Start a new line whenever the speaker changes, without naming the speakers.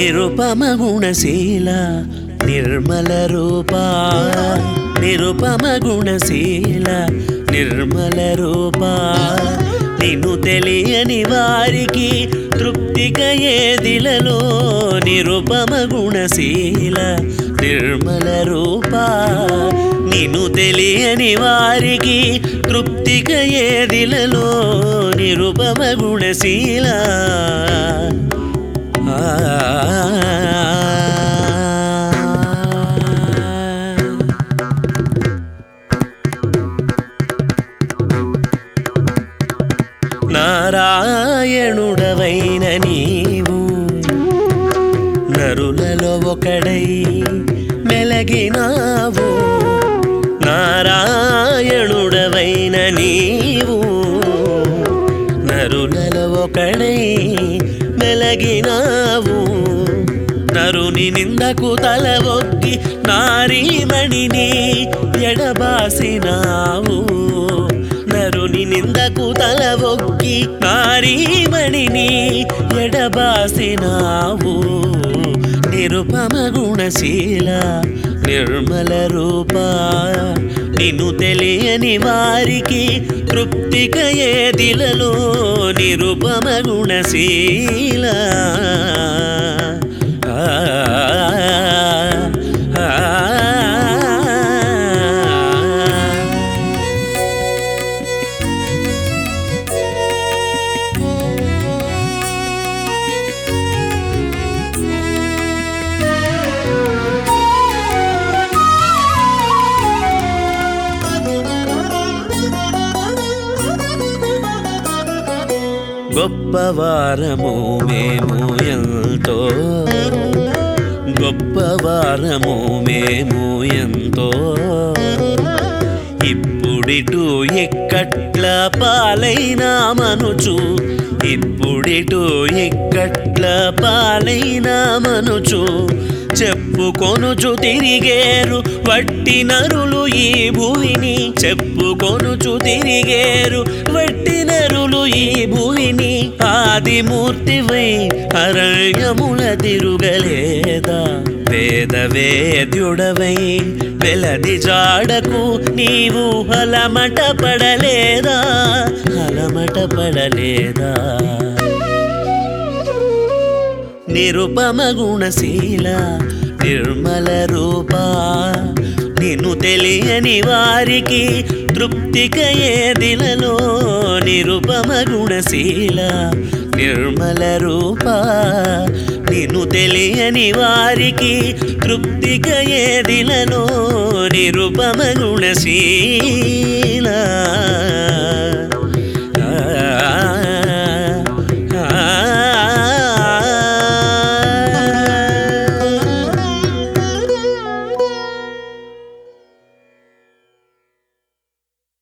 నిరుపమ గుణశీల నిర్మల రూపా నిరుపమ గుణశీల నిర్మల రూపా నిన్ను తెలియని వారికి తృప్తిక ఏదిలలో నిరుపమ గుణశీల నిర్మల రూపా నిన్ను తెలియని వారికి తృప్తిక ఏదిలలో నిరుపమ గుణశీల ఆ నారాయణుడవైన నీవు నరులలో ఒకడై మెలగినావు నారాయణుడవైన నీవు నరులలో ఒకడై మెలగినావు నరుని నిందకు తల ఒగ్గి నారీమణిని ఎడబాసినావు నరుని నిందకు తల ఒగ్గి నారీమణిని ఎడబాసినావు నిరుపమ గుణశీల నిర్మల రూపా నిన్ను తెలియని వారికి తృప్తిక ఏదిలలో నిరుపమ గుణశీల ఆ, ఆ, ఆ. గొప్పవారము మేము ఎంతో గొప్పవారము మేము ఎంతో ఇప్పుడిటు ఎక్కట్ల పాలైనా మనుచు ఇప్పుడిటు ఎక్కట్ల పాలైనా మనుచు చెప్పుకొనుచు తిరిగేరు వట్టి నరులు ఈ భూమిని చెప్పుకొనుచు తిరిగేరు వట్టి నరులు ఈ భూమిని ఆదిమూర్తివై అరణ్యముల తిరుగలేదా వేద వేద్యుడవై వెలది జాడకు నీవు అలమట పడలేదా అలమట పడలేదా నిరుపమ గుణశీల నిర్మల రూపా నిన్ను తెలియని వారికి తృప్తిక ఏదిలలో నిరుపమ గుణశీల నిర్మల రూపా నిన్ను తెలియని వారికి తృప్తిక ఏదిలలో నిరుపమ గుణశీల